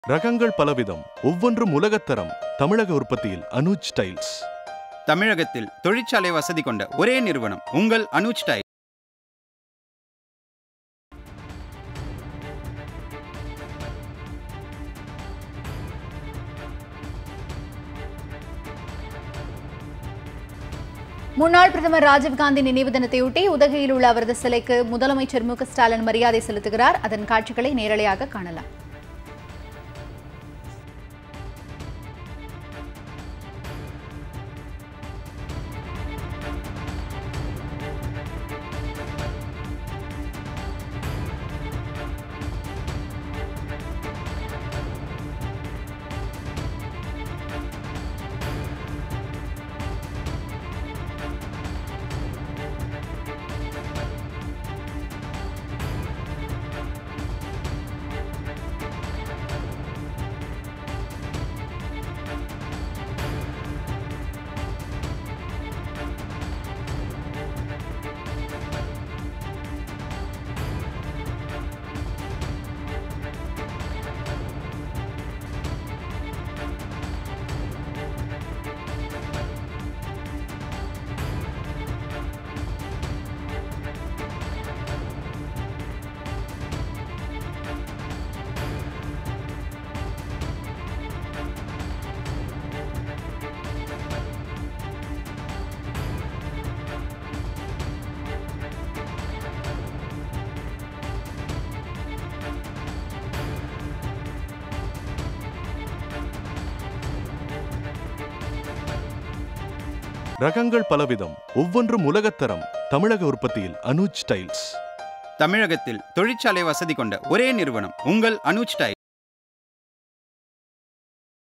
ரகங்கள் பலவிதம் ஒவ்வொன்றும் உலகத்தரம் தமிழக உற்பத்தியில் அனுஜ் ஸ்டைல்ஸ் தமிழகத்தில் தொழிற்சாலை வசதி கொண்ட ஒரே நிறுவனம் உங்கள் அனுஜ் டைல் முன்னாள் பிரதமர் ராஜீவ்காந்தி நினைவு தினத்தையொட்டி உதகையில் உள்ள அவரது சிலைக்கு முதலமைச்சர் மு க ஸ்டாலின் மரியாதை செலுத்துகிறார் அதன் காட்சிகளை நேரலையாக காணலாம் ரகங்கள் பலவிதம் ஒவ்வொன்றும் உலகத்தரம் தமிழக உற்பத்தியில் அனுஜ் ஸ்டைல்ஸ் தமிழகத்தில் தொழிற்சாலை வசதி கொண்ட ஒரே நிறுவனம் உங்கள் அனுஜ் டைல்